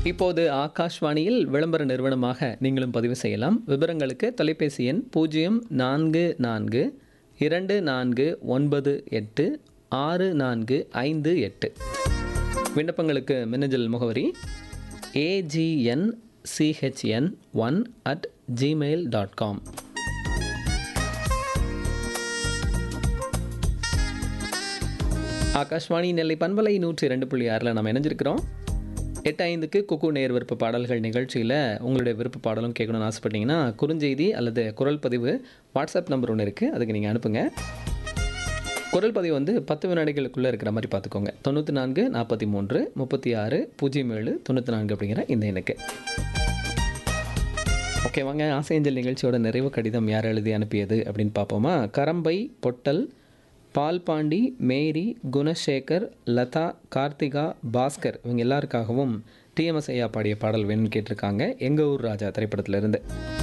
இப்போது ஆகாஷ்வாணியில் விளம்பர நிறுவனமாக நீங்களும் பதிவு செய்யலாம் விவரங்களுக்கு தொலைபேசி எண் பூஜ்ஜியம் நான்கு நான்கு இரண்டு நான்கு ஒன்பது எட்டு ஆறு நான்கு ஐந்து எட்டு விண்ணப்பங்களுக்கு மின்னஞ்சல் முகவரி AGN CHN one at Gmail dot com Akashvani Nellai பண்பலை நூற்றி இரண்டு புள்ளி ஆறில் நம்ம இணைஞ்சிருக்கிறோம் எட்டு ஐந்துக்கு குக்கு நேர் விருப்ப பாடல்கள் நிகழ்ச்சியில் உங்களுடைய விருப்ப பாடலும் கேட்கணும்னு ஆசைப்பட்டீங்கன்னா குறுஞ்செய்தி அல்லது குரல் பதிவு வாட்ஸ்அப் நம்பர் ஒன்று இருக்குது அதுக்கு நீங்கள் அனுப்புங்க குரல் பதிவு வந்து பத்து வினாடிகளுக்குள்ளே இருக்கிற மாதிரி பார்த்துக்கோங்க தொண்ணூற்றி நான்கு நாற்பத்தி மூன்று முப்பத்தி ஆறு பூஜ்ஜியம் ஏழு தொண்ணூற்றி நான்கு அப்படிங்கிற இந்த எண்ணுக்கு ஓகே வாங்க ஆசையஞ்சல் நிகழ்ச்சியோட நிறைவு கடிதம் யார் எழுதி அனுப்பியது அப்படின்னு பார்ப்போமா கரம்பை பொட்டல் பால்பாண்டி மேரி குணசேகர் லதா கார்த்திகா பாஸ்கர் இவங்க எல்லாருக்காகவும் டிஎம்எஸ் ஐயா பாடிய பாடல் வேணும்னு கேட்டிருக்காங்க எங்கள் ஊர் ராஜா திரைப்படத்திலிருந்து